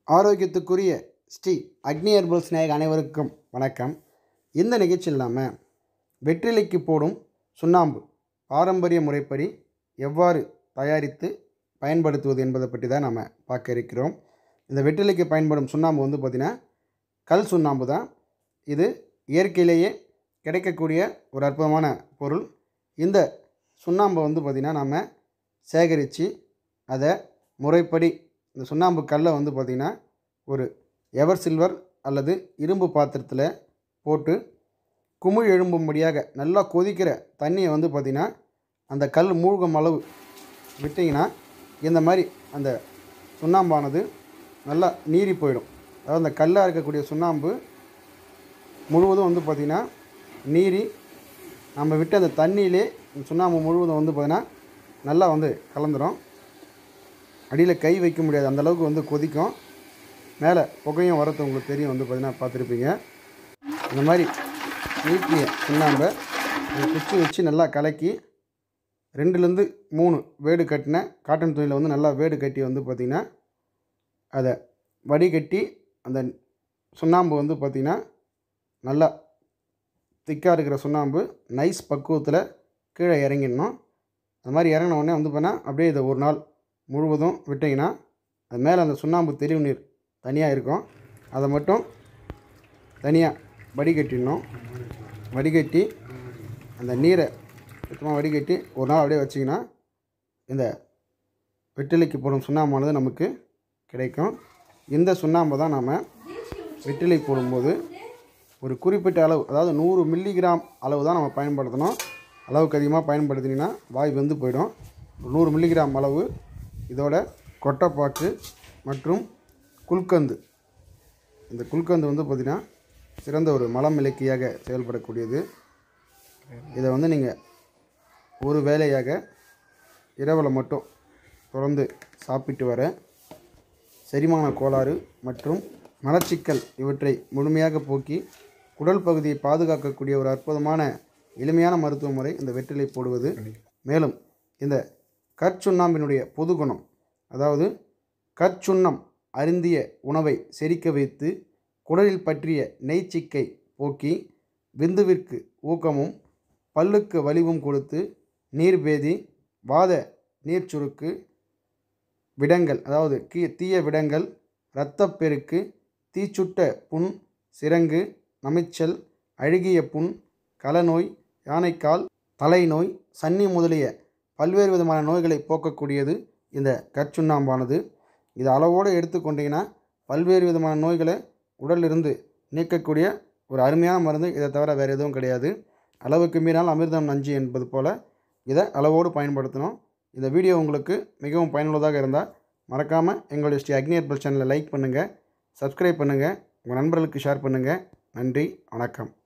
ஆரோக்கியத்துக்குரிய ஸ்ரீ அக்னி ஹெர்பல்ஸ் நேயர் அனைவருக்கும் வணக்கம் இந்த நிகழ்ச்சியில் நாம் வெற்றிலைக்கு போடும் சுண்ணாம்பு பாரம்பரிய முறைப்படி எவ்வாறு தயாரித்து பயன்படுத்துவது என்பதை பற்றி தான் நம்ம பார்க்க இருக்கிறோம் இந்த வெற்றிலைக்கு பயன்படும் சுண்ணாம்பு வந்து பார்த்திங்கன்னா கல் சுண்ணாம்பு தான் இது இயற்கையிலேயே கிடைக்கக்கூடிய ஒரு அற்புதமான பொருள் இந்த சுண்ணாம்பை வந்து பார்த்திங்கன்னா நம்ம சேகரித்து அதை முறைப்படி இந்த சுண்ணாம்பு கல்லை வந்து பார்த்திங்கன்னா ஒரு எவர் சில்வர் அல்லது இரும்பு பாத்திரத்தில் போட்டு குமிழ் எழும்பும்படியாக நல்லா கொதிக்கிற தண்ணியை வந்து பார்த்திங்கன்னா அந்த கல் மூழ்கும் அளவு விட்டிங்கன்னா இந்த மாதிரி அந்த சுண்ணாம்பானது நல்லா நீறி போயிடும் அதாவது அந்த கல்லாக இருக்கக்கூடிய சுண்ணாம்பு முழுவதும் வந்து பார்த்திங்கன்னா நீரி நம்ம விட்ட அந்த தண்ணியிலே இந்த சுண்ணாம்பு முழுவதும் வந்து பார்த்திங்கன்னா நல்லா வந்து கலந்துரும் அடியில் கை வைக்க முடியாது அந்த அளவுக்கு வந்து கொதிக்கும் மேலே புகையும் வரது உங்களுக்கு தெரியும் வந்து பார்த்தீங்கன்னா பார்த்துருப்பீங்க இந்த மாதிரி நீட்டிய சுண்ணாம்பை ஒரு குச்சி வச்சு நல்லா கலக்கி ரெண்டுலேருந்து மூணு வேடு கட்டின காட்டன் துணியில் வந்து நல்லா வேடு கட்டி வந்து பார்த்திங்கன்னா அதை வடிகட்டி அந்த சுண்ணாம்பு வந்து பார்த்திங்கன்னா நல்லா திக்காக இருக்கிற சுண்ணாம்பு நைஸ் பக்குவத்தில் கீழே இறங்கிடணும் அது மாதிரி இறங்கின உடனே வந்து பார்த்தீங்கன்னா அப்படியே இதை ஒரு நாள் முழுவதும் விட்டிங்கன்னா அது மேலே அந்த சுண்ணாம்பு தெளிவு நீர் தனியாக இருக்கும் அதை மட்டும் தனியாக வடிகட்டிடணும் வடிகட்டி அந்த நீரை சுத்தமாக வடிகட்டி ஒரு நாள் அப்படியே வச்சிங்கன்னா இந்த வெற்றிலைக்கு போடும் சுண்ணாம்பானது நமக்கு கிடைக்கும் இந்த சுண்ணாம்பை தான் நாம் வெற்றிலை போடும்போது ஒரு குறிப்பிட்ட அளவு அதாவது நூறு மில்லிகிராம் அளவு தான் நம்ம பயன்படுத்தணும் அளவுக்கு அதிகமாக பயன்படுத்தினீங்கன்னா வாய் வெந்து போயிடும் ஒரு நூறு மில்லிகிராம் அளவு இதோட கொட்டைப்பாக்கு மற்றும் குல்கந்து இந்த குல்கந்து வந்து பார்த்திங்கன்னா சிறந்த ஒரு மலம் இலக்கியாக செயல்படக்கூடியது இதை வந்து நீங்கள் ஒரு வேலையாக இரவில் மட்டும் தொடர்ந்து சாப்பிட்டு வர செரிமான கோளாறு மற்றும் மலச்சிக்கல் இவற்றை முழுமையாக போக்கி குடல் பகுதியை பாதுகாக்கக்கூடிய ஒரு அற்புதமான எளிமையான மருத்துவ முறை இந்த வெற்றிலை போடுவது மேலும் இந்த கற்சுண்ணாம்பினுடைய பொது குணம் அதாவது கற்சுண்ணம் அருந்திய உணவை செரிக்க வைத்து குடலில் பற்றிய நெய்ச்சிக்கை போக்கி விந்துவிற்கு ஊக்கமும் பல்லுக்கு வலிவும் கொடுத்து நீர்பேதி வாத நீர்ச்சுருக்கு விடங்கள் அதாவது கீ தீய விடங்கள் இரத்தப்பெருக்கு தீச்சுட்ட புண் சிரங்கு நமைச்சல் அழுகிய புண் கலநோய் யானைக்கால் தலைநோய் சன்னி முதலிய பல்வேறு விதமான நோய்களை போக்கக்கூடியது இந்த கற்சுண்ணாம்பானது இது அளவோடு எடுத்துக்கொண்டீங்கன்னா பல்வேறு விதமான நோய்களை உடலிலிருந்து நீக்கக்கூடிய ஒரு அருமையான மருந்து இதை தவிர வேறு எதுவும் கிடையாது அளவுக்கு மீறினால் அமிர்தம் நஞ்சு என்பது போல் இதை அளவோடு பயன்படுத்தணும் இந்த வீடியோ உங்களுக்கு மிகவும் பயனுள்ளதாக இருந்தால் மறக்காமல் எங்களுடைய ஸ்ரீ அக்னி ஹெர்பல் சேனலை லைக் பண்ணுங்கள் சப்ஸ்கிரைப் பண்ணுங்கள் உங்கள் நண்பர்களுக்கு ஷேர் பண்ணுங்கள் நன்றி வணக்கம்